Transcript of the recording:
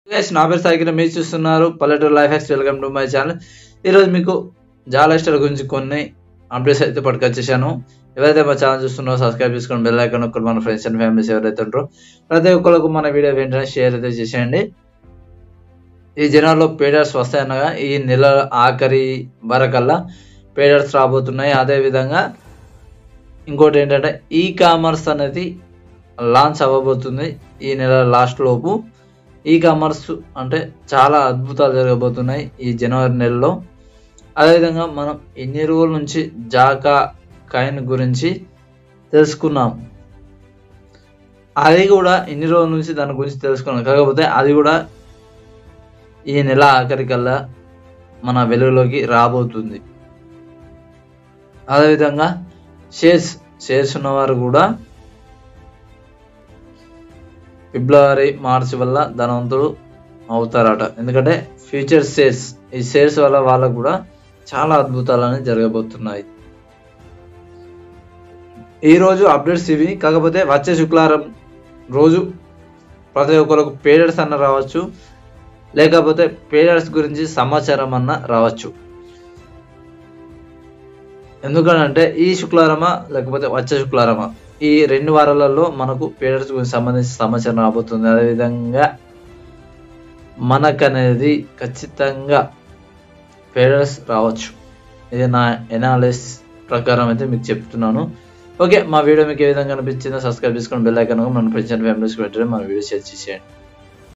guys నా పేరు సాయికిర మీరు చూస్తున్నారు పల్లెటూరు life hacks welcome to my channel ఈరోజు మీకు జాలా స్టార్ గురించి కొన్ని అప్డేట్స్ అయితే పట్టుకొచ్చేసాను ఎవరైతే మా ఛానల్ చూస్తున్నారో సబ్స్క్రైబ్ చేసుకొని బెల్ ఐకాన్ ఒక్కరు మన ఫ్రెండ్స్ అండ్ ఫ్యామిలీస్ ఎవరైతే ఉంటారో ప్రతి ఒక్కరికి మన వీడియో వెంటనే షేర్ అయితే చేసేయండి ఈ జనాల్లో పేడర్స్ వస్తాయనగా ఈ నెల ఆఖరి వరకల్లా పేడర్స్ రాబోతున్నాయి అదేవిధంగా ఇంకోటి ఏంటంటే ఈ కామర్స్ అనేది లాంచ్ అవ్వబోతుంది ఈ నెల లాస్ట్ లోపు ఈ కామర్స్ అంటే చాలా అద్భుతాలు జరగబోతున్నాయి ఈ జనవరి నెలలో అదేవిధంగా మనం ఎన్ని రోజుల నుంచి జాకా కాయిన్ గురించి తెలుసుకున్నాం అది కూడా ఎన్ని రోజుల నుంచి దాని గురించి తెలుసుకున్నాం కాకపోతే అది కూడా ఈ నెల ఆఖరికల్లా మన వెలుగులోకి రాబోతుంది అదేవిధంగా షేర్స్ షేర్స్ ఉన్నవారు కూడా ఫిబ్రవరి మార్చి వల్ల ధనవంతులు అవుతారట ఎందుకంటే ఫ్యూచర్ షేర్స్ ఈ షేర్స్ వల్ల వాళ్ళకు కూడా చాలా అద్భుతాలని జరగబోతున్నాయి ఈ రోజు అప్డేట్స్ ఇవి కాకపోతే వచ్చే శుక్రవారం రోజు ప్రతి ఒక్కరికి పేడర్స్ అన్న రావచ్చు లేకపోతే పేడర్స్ గురించి సమాచారం అన్న రావచ్చు ఎందుకనంటే ఈ శుక్రవారమా లేకపోతే వచ్చే శుక్రవారమా ఈ రెండు వారాలలో మనకు పేడర్స్ గురించి సంబంధించిన సమాచారం రాబోతుంది అదేవిధంగా మనకనేది ఖచ్చితంగా పేడర్స్ రావచ్చు ఇది నా ఎనాలిస్ ప్రకారం అయితే మీకు చెప్తున్నాను ఓకే మా వీడియో మీకు ఏ విధంగా అనిపించిందో సబ్స్క్రైబ్ చేసుకొని బెల్ ఐకాన్ మన ఫ్రెండ్స్ అండ్ ఫ్యామిలీస్కి పెట్టడం మన వీడియో షేర్ చేసేయండి